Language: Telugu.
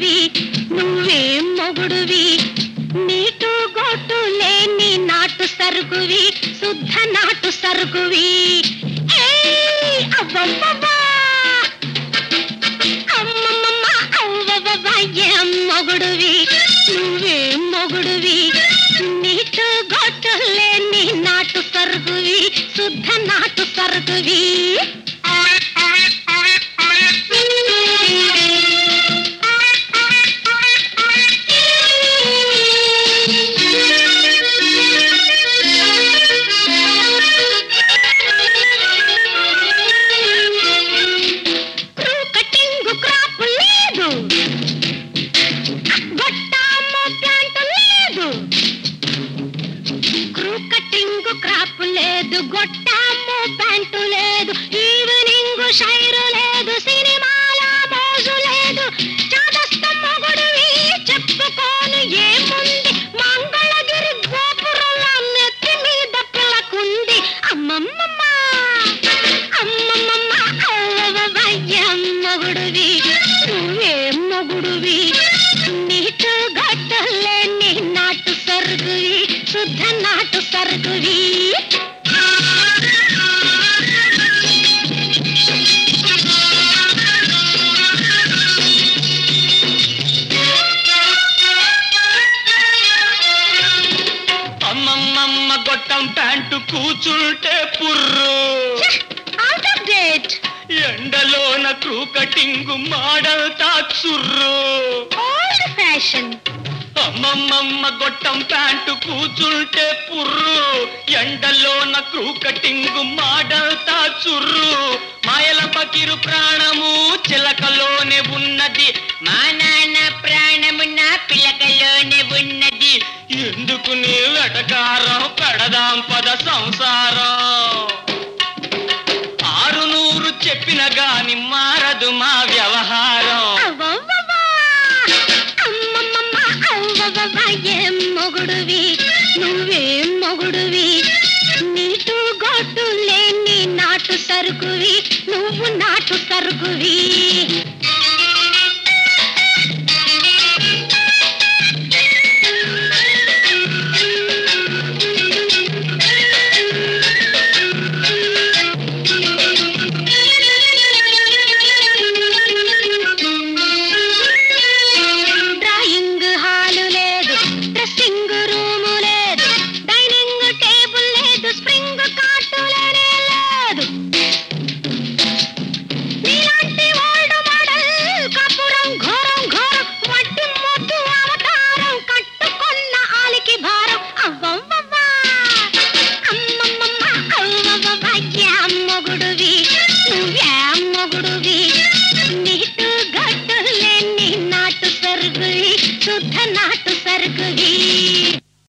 మొగుడువి నువ్వేం మొగుడువి నీటు గొట్టు లేని నాటు సరుకువి శుద్ధ నాటు సరుకువి ఏయ్! అబ్బబ్బబ్బా! అమ్మమ్మమ్మ అవ్వవ్వ ఏం మొగుడువి నువ్వేం మొగుడువి నీటు గొట్టు లేని నాటు సరుకువి శుద్ధ నాటు సరుకువి క్రూ కటింగ్ క్రాప్ లేదు గొట్టాము ప్యాంట్ లేదు క్రూ కటింగ్ క్రాప్ లేదు గొట్టాము ప్యాంటు లేదు ఈవినింగ్ షైరు లేదు సినిమాల మోజు లేదు చాదస్తం మొగుడువి చెప్పుకోను ఏముంది మంగళగిరి గోపురంలో నెత్తి మీద పిల్లకుంది అమ్మమ్మమ్మ అమ్మమ్మమ్మ అవ్వవ్వయ్యం మొగుడువి నువ్వేం మొగుడువి నీటు గట్టలేని నాటు సరుకువి శుద్ధ నాటు సరుకువి అమ్మమ్మమ్మ గొట్టం ప్యాంటు కూచుంటే పుర్రు అవుట్ ఆఫ్ డేట్ ఎండలోన క్రూ కటింగ్ మోడల్ చుర్రు ఓల్డ్ ఫ్యాషన్ అమ్మమ్మమ్మ గొట్టం ప్యాంటు కూచుంటే పుర్రు ఎండలోన క్రూ కటింగ్ మోడల్ చుర్రు మాయల పకిరు ప్రాణము చిలకలోనే ఉన్నది మా నాన్న ప్రాణము నా పిలకలోనే ఉన్నది ఎందుకు నీ వెటకారం పెడదాం పద సంసారం ఆరు నూరు చెప్పిన గాని మారదు మా వ్యవహారం అవ్వవ్వవ్వా! అమ్మమ్మమ్మ అవ్వవ్వవ్వ ఏం మొగుడువి నువ్వేం మొగుడువి నీటు గొడ్డు లేని నాటు సరుకువి నువ్వు నాటు సరుకువి